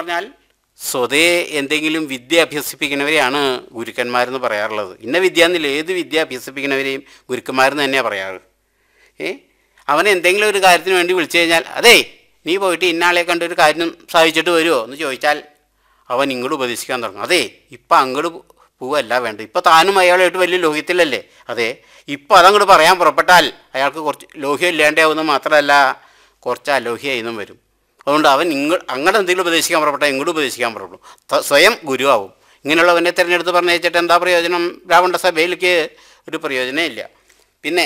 പറഞ്ഞാൽ സ്വതേ എന്തെങ്കിലും വിദ്യ അഭ്യസിപ്പിക്കുന്നവരെയാണ് ഗുരുക്കന്മാരെന്ന് പറയാറുള്ളത് ഇന്ന വിദ്യ എന്നില്ല ഏത് വിദ്യ അഭ്യസിപ്പിക്കുന്നവരെയും ഗുരുക്കന്മാരെന്ന് തന്നെയാണ് പറയാറ് ഏ അവൻ എന്തെങ്കിലും ഒരു കാര്യത്തിന് വേണ്ടി വിളിച്ചു കഴിഞ്ഞാൽ അതേ നീ പോയിട്ട് ഇന്നാളെ കണ്ട് ഒരു കാര്യം സാധിച്ചിട്ട് വരുമോ എന്ന് ചോദിച്ചാൽ അവൻ ഇങ്ങോട്ട് ഉപദേശിക്കാൻ തുടങ്ങും അതെ ഇപ്പം അങ്ങോട്ട് പോവല്ല വേണ്ട ഇപ്പം താനും അയാളായിട്ട് വലിയ ലോഹ്യത്തിലല്ലേ അതെ ഇപ്പം അതങ്ങോട്ട് പറയാൻ പുറപ്പെട്ടാൽ അയാൾക്ക് കുറച്ച് ലോഹ്യം ഇല്ലാണ്ടാവുന്നത് മാത്രമല്ല കുറച്ച് അലോഹ്യമായിന്നും വരും അതുകൊണ്ട് അവൻ ഇങ്ങ അങ്ങോട്ട് എന്തെങ്കിലും ഉപദേശിക്കാൻ പുറപ്പെട്ടാൽ ഇങ്ങോട്ട് ഉപദേശിക്കാൻ പുറപ്പെടും ത- സ്വയം ഗുരുവാകും ഇങ്ങനെയുള്ളവനെ തിരഞ്ഞെടുത്ത് പറഞ്ഞയച്ചിട്ട് എന്താ പ്രയോജനം രാവണ സഭയിലേക്ക് ഒരു പ്രയോജനം ഇല്ല പിന്നെ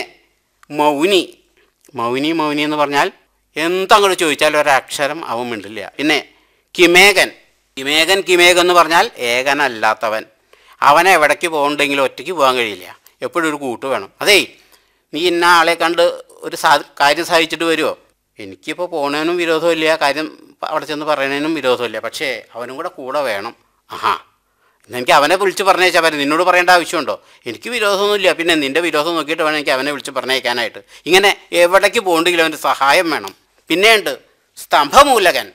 മൗനി മൗനി മൗനി എന്ന് പറഞ്ഞാൽ എന്തങ്ങോട്ട് ചോദിച്ചാലും ഒരക്ഷരം അവൻ മിണ്ടില്ല പിന്നെ കിമേകൻ കിമേകൻ കിമേകൻ എന്ന് പറഞ്ഞാൽ ഏകനല്ലാത്തവൻ അവനെ എവിടേക്ക് പോകണ്ടെങ്കിലും ഒറ്റയ്ക്ക് പോകാൻ കഴിയില്ല എപ്പോഴും ഒരു കൂട്ട് വേണം അതേ നീ ഇന്ന ആളെ കണ്ട് ഒരു സാ കാര്യം സാധിച്ചിട്ട് വരുമോ എനിക്കിപ്പോൾ പോണതിനും വിരോധമില്ല കാര്യം അവിടെ ചെന്ന് പറയുന്നതിനും വിരോധമില്ല പക്ഷേ അവനും കൂടെ കൂടെ വേണം ആഹാ എന്നാ എനിക്ക് അവനെ വിളിച്ച് പറഞ്ഞേച്ചാൽ പറ്റും നിന്നോട് പറയേണ്ട ആവശ്യമുണ്ടോ എനിക്ക് വിരോധമൊന്നുമില്ല പിന്നെ നിൻ്റെ വിരോധം നോക്കിയിട്ട് വേണം എനിക്ക് അവനെ വിളിച്ച് പറഞ്ഞേക്കാനായിട്ട് ഇങ്ങനെ എവിടേക്ക് പോകണ്ടെങ്കിലും അവൻ്റെ സഹായം വേണം പിന്നെയുണ്ട് സ്തംഭമൂലകൻ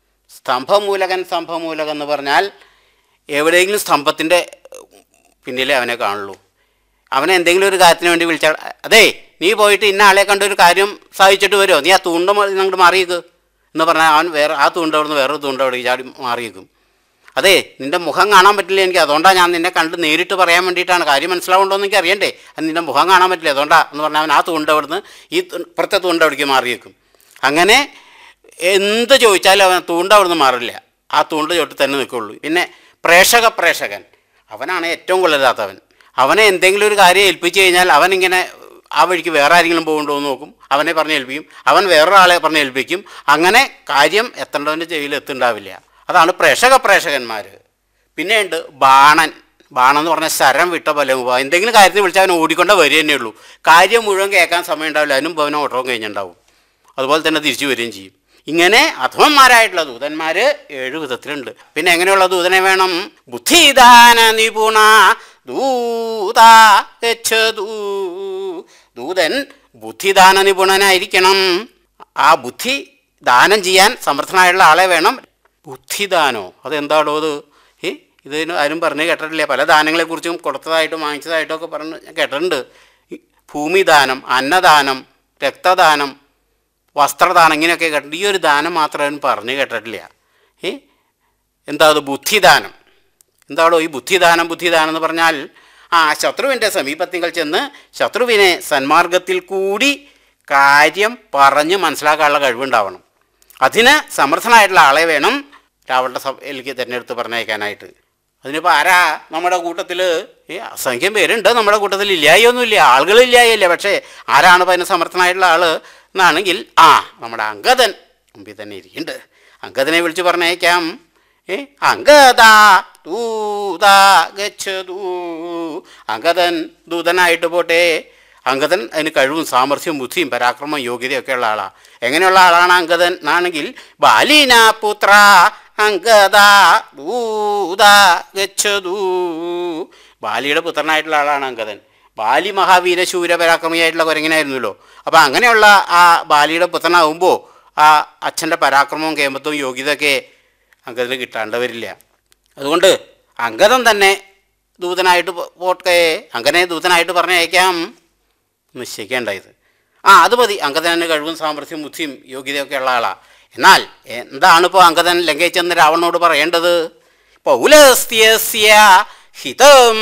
സ്തംഭമൂലകൻ സ്തംഭമൂലകൻ എന്ന് പറഞ്ഞാൽ എവിടെയെങ്കിലും സ്തംഭത്തിൻ്റെ പിന്നിലേ അവനെ കാണുള്ളൂ അവനെ എന്തെങ്കിലും ഒരു കാര്യത്തിന് വേണ്ടി വിളിച്ചാൽ അതേ നീ പോയിട്ട് ഇന്ന ആളെ കണ്ട് ഒരു കാര്യം സാധിച്ചിട്ട് വരുമോ നീ ആ തൂണ്ട അങ്ങോട്ട് മാറിയേക്ക് എന്ന് പറഞ്ഞാൽ അവൻ വേറെ ആ തൂണ്ട അവിടെ നിന്ന് വേറൊരു തൂണ്ട അവിടെ ചാടി മാറിയേക്കും അതെ നിൻ്റെ മുഖം കാണാൻ പറ്റില്ല എനിക്ക് അതുകൊണ്ടാണ് ഞാൻ നിന്നെ കണ്ട് നേരിട്ട് പറയാൻ വേണ്ടിയിട്ടാണ് കാര്യം മനസ്സിലാവുണ്ടോ എന്ന് എനിക്ക് അറിയണ്ടേ അത് നിൻ്റെ മുഖം കാണാൻ പറ്റില്ല അതുകൊണ്ടാ എന്ന് പറഞ്ഞാൽ അവൻ ആ തൂണ്ട അവിടുന്ന് ഈ തു- ഇപ്പുറത്തെ തൂണ്ട അവിടേക്ക് മാറിയേക്കും അങ്ങനെ എന്ത് ചോദിച്ചാലും അവൻ തൂണ്ട അവിടുന്ന് മാറില്ല ആ തൂണ്ട ചോട്ട് തന്നെ നിൽക്കുള്ളൂ പിന്നെ പ്രേക്ഷക പ്രേക്ഷകൻ അവനാണ് ഏറ്റവും കൊള്ളരുതാത്തവൻ അവനെ എന്തെങ്കിലും ഒരു കാര്യം ഏൽപ്പിച്ചു കഴിഞ്ഞാൽ അവനിങ്ങനെ ആ വഴിക്ക് വേറെ ആരെങ്കിലും പോകുന്നുണ്ടോ എന്ന് നോക്കും അവനെ പറഞ്ഞ് ഏൽപ്പിക്കും അവൻ വേറൊരാളെ പറഞ്ഞ് ഏൽപ്പിക്കും അങ്ങനെ കാര്യം എത്തേണ്ടവൻ്റെ ചെവിയിൽ എത്തുണ്ടാവില്ല അതാണ് പ്രേക്ഷക പ്രേക്ഷകന്മാർ പിന്നെയുണ്ട് ബാണൻ ബാണം എന്ന് പറഞ്ഞാൽ ശരം വിട്ട പോലെ പോവാം എന്തെങ്കിലും കാര്യത്തിന് വിളിച്ചാൽ അവൻ ഓടിക്കൊണ്ടേ വരിക തന്നെ ഉള്ളൂ കാര്യം മുഴുവൻ കേൾക്കാൻ സമയം ഉണ്ടാവില്ല അതിനും അവന് ഓട്ടവും കഴിഞ്ഞിട്ടുണ്ടാവും അതുപോലെ തന്നെ തിരിച്ചു വരികയും ചെയ്യും ഇങ്ങനെ അധമന്മാരായിട്ടുള്ള ദൂതന്മാർ ഏഴ് വിധത്തിലുണ്ട് പിന്നെ എങ്ങനെയുള്ള ദൂതനെ വേണം ബുദ്ധിദാന നിപുണ ദൂത ഗച്ഛതു ദൂതൻ ബുദ്ധിദാന നിപുണനായിരിക്കണം ആ ബുദ്ധി ദാനം ചെയ്യാൻ സമർത്ഥനായുള്ള ആളെ വേണം ബുദ്ധിദാനോ അതെന്താണോ അത് ഏ ഇതിന് ആരും പറഞ്ഞു കേട്ടിട്ടില്ല പല ദാനങ്ങളെക്കുറിച്ചും കൊടുത്തതായിട്ടും വാങ്ങിച്ചതായിട്ടും ഒക്കെ പറഞ്ഞ് ഞാൻ കേട്ടിട്ടുണ്ട് ഈ ഭൂമിദാനം അന്നദാനം രക്തദാനം വസ്ത്രദാനം ഇങ്ങനെയൊക്കെ കേട്ടിട്ടുണ്ട് ഈ ഒരു ദാനം മാത്രം അവൻ പറഞ്ഞു കേട്ടിട്ടില്ല ഏ എന്താ അത് ബുദ്ധിദാനം എന്താണോ ഈ ബുദ്ധിദാനം ബുദ്ധിദാനം എന്ന് പറഞ്ഞാൽ ആ ശത്രുവിൻ്റെ സമീപത്തിങ്കൽ ചെന്ന് ശത്രുവിനെ സന്മാർഗത്തിൽ കൂടി കാര്യം പറഞ്ഞ് മനസ്സിലാക്കാനുള്ള കഴിവുണ്ടാവണം അതിന് സമർത്ഥനായിട്ടുള്ള ആളെ വേണം രാവണ സഭയിലേക്ക് തിരഞ്ഞെടുത്ത് പറഞ്ഞയക്കാനായിട്ട് അതിനിപ്പോൾ ആരാ നമ്മുടെ കൂട്ടത്തിൽ ഈ അസംഖ്യം പേരുണ്ട് നമ്മുടെ കൂട്ടത്തിൽ ഇല്ലായൊന്നുമില്ല ആളുകളില്ലായില്ല പക്ഷേ ആരാണ് ഇപ്പോൾ അതിന് സമർത്ഥനായിട്ടുള്ള ആൾ എന്നാണെങ്കിൽ ആ നമ്മുടെ അങ്കദൻ മുമ്പിൽ തന്നെ ഇരിക്കുന്നുണ്ട് അങ്കദനെ വിളിച്ച് പറഞ്ഞയക്കാം ഏ അങ്കദ ദൂത ഗച്ഛതു അങ്കദൻ ദൂതനായിട്ട് പോട്ടെ അങ്കദൻ അതിന് കഴിവും സാമർഥ്യവും ബുദ്ധിയും പരാക്രമം യോഗ്യതയൊക്കെ ഉള്ള ആളാണ് എങ്ങനെയുള്ള ആളാണ് അങ്കദൻ എന്നാണെങ്കിൽ ബാലീന പുത്ര അങ്കദ ദൂത ഗച്ഛതു ബാലിയുടെ പുത്രനായിട്ടുള്ള ആളാണ് അങ്കദൻ ബാലി മഹാവീര ശൂര പരാക്രമിയായിട്ടുള്ള കുരങ്ങനായിരുന്നല്ലോ അപ്പോൾ അങ്ങനെയുള്ള ആ ബാലിയുടെ പുത്രനാകുമ്പോൾ ആ അച്ഛൻ്റെ പരാക്രമവും കേമത്വവും യോഗ്യതയൊക്കെ അങ്കദന് കിട്ടാണ്ട് വരില്ല അതുകൊണ്ട് അങ്കദം തന്നെ ദൂതനായിട്ട് പോ- പോട്ടെ അങ്ങനെ ദൂതനായിട്ട് പറഞ്ഞയക്കാം നിശ്ചയിക്കേണ്ടായത് ആ അത് മതി അങ്കദന് കഴിവും സാമർഥ്യം ബുദ്ധിയും യോഗ്യതയൊക്കെ ഉള്ള ആളാണ് എന്നാൽ എന്താണ് ഇപ്പോൾ അങ്കദൻ ലംഘിച്ചെന്ന് രാവണനോട് പറയേണ്ടത് പൗലസ്ത്യസ്യ ഹിതം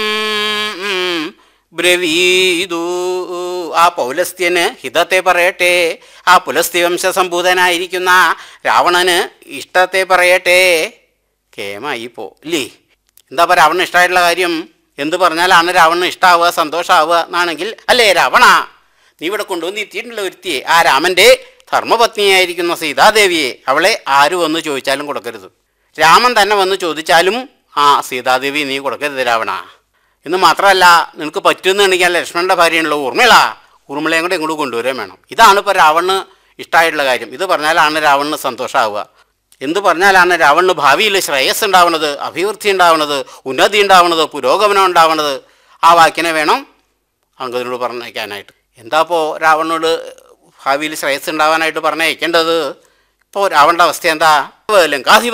ബ്രവീതു ആ പൗലസ്ത്യന് ഹിതത്തെ പറയട്ടെ ആ പുലസ്ത്യവംശ സംഭൂതനായിരിക്കുന്ന രാവണന് ഇഷ്ടത്തെ പറയട്ടെ കേമായി പോ ഇല്ലേ എന്താ പറയുക രാവണന് ഇഷ്ടമായിട്ടുള്ള കാര്യം എന്ത് പറഞ്ഞാലാണ് രാവണന് ഇഷ്ടമാവുക സന്തോഷമാവുക എന്നാണെങ്കിൽ അല്ലേ രാവണ നീ ഇവിടെ കൊണ്ടുവന്ന് എത്തിയിട്ടുള്ള ഒരുത്തിയെ ആ രാമൻ്റെ ധർമ്മപത്നിയായിരിക്കുന്ന സീതാദേവിയെ അവളെ ആര് വന്ന് ചോദിച്ചാലും കൊടുക്കരുത് രാമൻ തന്നെ വന്ന് ചോദിച്ചാലും ആ സീതാദേവി നീ കൊടുക്കരുത് രാവണ എന്ന് മാത്രമല്ല നിനക്ക് പറ്റുമെന്നുണ്ടെങ്കിൽ ലക്ഷ്മണൻ്റെ ഭാര്യയാണല്ലോ ഊർമിള ഊർമിളയും കൂടെ ഇങ്ങോട്ട് കൊണ്ടുവരാൻ വേണം ഇതാണ് ഇപ്പോൾ രാവണന് ഇഷ്ടമായിട്ടുള്ള കാര്യം ഇത് പറഞ്ഞാലാണ് രാവണന് സന്തോഷമാവുക എന്ത് പറഞ്ഞാലാണ് രാവണന് ഭാവിയിൽ ശ്രേയസ് ഉണ്ടാവുന്നത് അഭിവൃദ്ധി ഉണ്ടാവുന്നത് ഉന്നതി ഉണ്ടാവുന്നത് പുരോഗമനം ഉണ്ടാവുന്നത് ആ വാക്കിനെ വേണം അങ്കദിനോട് പറഞ്ഞയക്കാനായിട്ട് എന്താ ഇപ്പോൾ രാവണനോട് ഭാവിയിൽ ശ്രേയസ് ഉണ്ടാവാനായിട്ട് പറഞ്ഞയക്കേണ്ടത് ഇപ്പോൾ രാവണൻ്റെ അവസ്ഥ എന്താ ലങ്കാധിപ